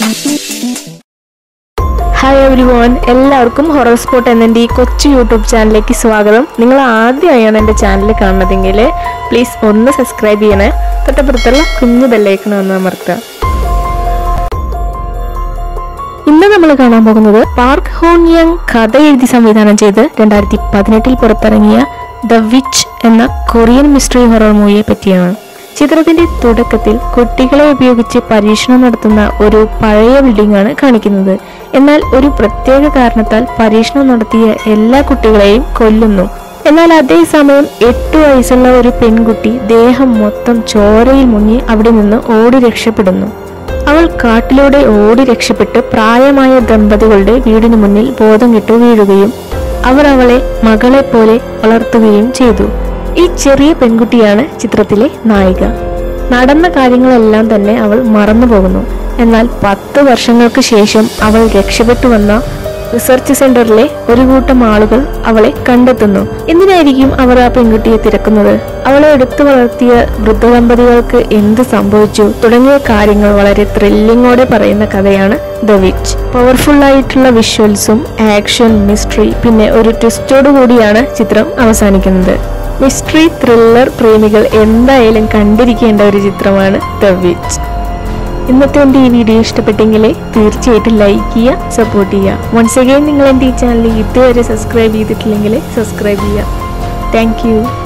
hi everyone എല്ലാവർക്കും horror spot എന്നെ ഈ കൊച്ചു യൂട്യൂബ് ചാനലിലേക്ക് സ്വാഗതം നിങ്ങൾ ആദ്യമായാണ് എൻ്റെ ചാനൽ കാണുന്നതെങ്കിൽ പ്ലീസ് ഒന്ന് സബ്സ്ക്രൈബ് ചെയ്യണേ തൊട്ടപ്പുറത്തുള്ള കുഞ്ഞു ബെല്ലൈക്കൺ ഒന്ന് അമർത്തുക ഇന്ന് നമ്മൾ കാണാൻ പോകുന്നത് പാർക്ക് ഹോൺ യങ് കഥ എഴുതി സംവിധാനം ചെയ്ത് രണ്ടായിരത്തി പതിനെട്ടിൽ പുറത്തിറങ്ങിയ ദ വിച്ച് എന്ന കൊറിയൻ മിസ്റ്ററി ഹൊറർ മൂവിയെ പറ്റിയാണ് ചിത്രത്തിന്റെ തുടക്കത്തിൽ കുട്ടികളെ ഉപയോഗിച്ച് പരീക്ഷണം നടത്തുന്ന ഒരു പഴയ ബിൽഡിംഗ് ആണ് കാണിക്കുന്നത് എന്നാൽ ഒരു പ്രത്യേക കാരണത്താൽ പരീക്ഷണം നടത്തിയ എല്ലാ കുട്ടികളെയും കൊല്ലുന്നു എന്നാൽ അതേസമയം എട്ടു വയസ്സുള്ള ഒരു പെൺകുട്ടി ദേഹം മൊത്തം ചോരയിൽ മുങ്ങി അവിടെ നിന്ന് ഓടി രക്ഷപ്പെടുന്നു അവൾ കാട്ടിലൂടെ ഓടി രക്ഷപ്പെട്ട് പ്രായമായ ദമ്പതികളുടെ വീടിനു മുന്നിൽ ബോധം കെട്ടു വീഴുകയും അവർ അവളെ മകളെ പോലെ വളർത്തുകയും ചെയ്തു ഈ ചെറിയ പെൺകുട്ടിയാണ് ചിത്രത്തിലെ നായിക നടന്ന കാര്യങ്ങളെല്ലാം തന്നെ അവൾ മറന്നു പോകുന്നു എന്നാൽ പത്ത് വർഷങ്ങൾക്ക് ശേഷം അവൾ രക്ഷപ്പെട്ടു വന്ന റിസർച്ച് സെന്ററിലെ ഒരു കൂട്ടം ആളുകൾ അവളെ കണ്ടെത്തുന്നു എന്തിനായിരിക്കും അവർ ആ പെൺകുട്ടിയെ തിരക്കുന്നത് അവളെ എടുത്തു വളർത്തിയ വൃദ്ധദമ്പതികൾക്ക് എന്ത് സംഭവിച്ചു തുടങ്ങിയ കാര്യങ്ങൾ വളരെ ത്രില്ലിങ്ങോടെ പറയുന്ന കഥയാണ് ദ വിച്ച് പവർഫുൾ ആയിട്ടുള്ള വിഷ്വൽസും ആക്ഷൻ മിസ്റ്ററി പിന്നെ ഒരു ട്വിസ്റ്റോടു കൂടിയാണ് ചിത്രം അവസാനിക്കുന്നത് മിസ്റ്ററി ത്രില്ലർ പ്രേമികൾ എന്തായാലും കണ്ടിരിക്കേണ്ട ഒരു ചിത്രമാണ് ദ വിച്ച് ഇന്നത്തെ എൻ്റെ ഈ വീഡിയോ ഇഷ്ടപ്പെട്ടെങ്കിൽ തീർച്ചയായിട്ടും ലൈക്ക് ചെയ്യുക സപ്പോർട്ട് ചെയ്യുക വൺസ് അഗൈൻ നിങ്ങൾ എൻ്റെ ഈ ചാനൽ ഇതുവരെ സബ്സ്ക്രൈബ് ചെയ്തിട്ടില്ലെങ്കിൽ സബ്സ്ക്രൈബ് ചെയ്യുക താങ്ക്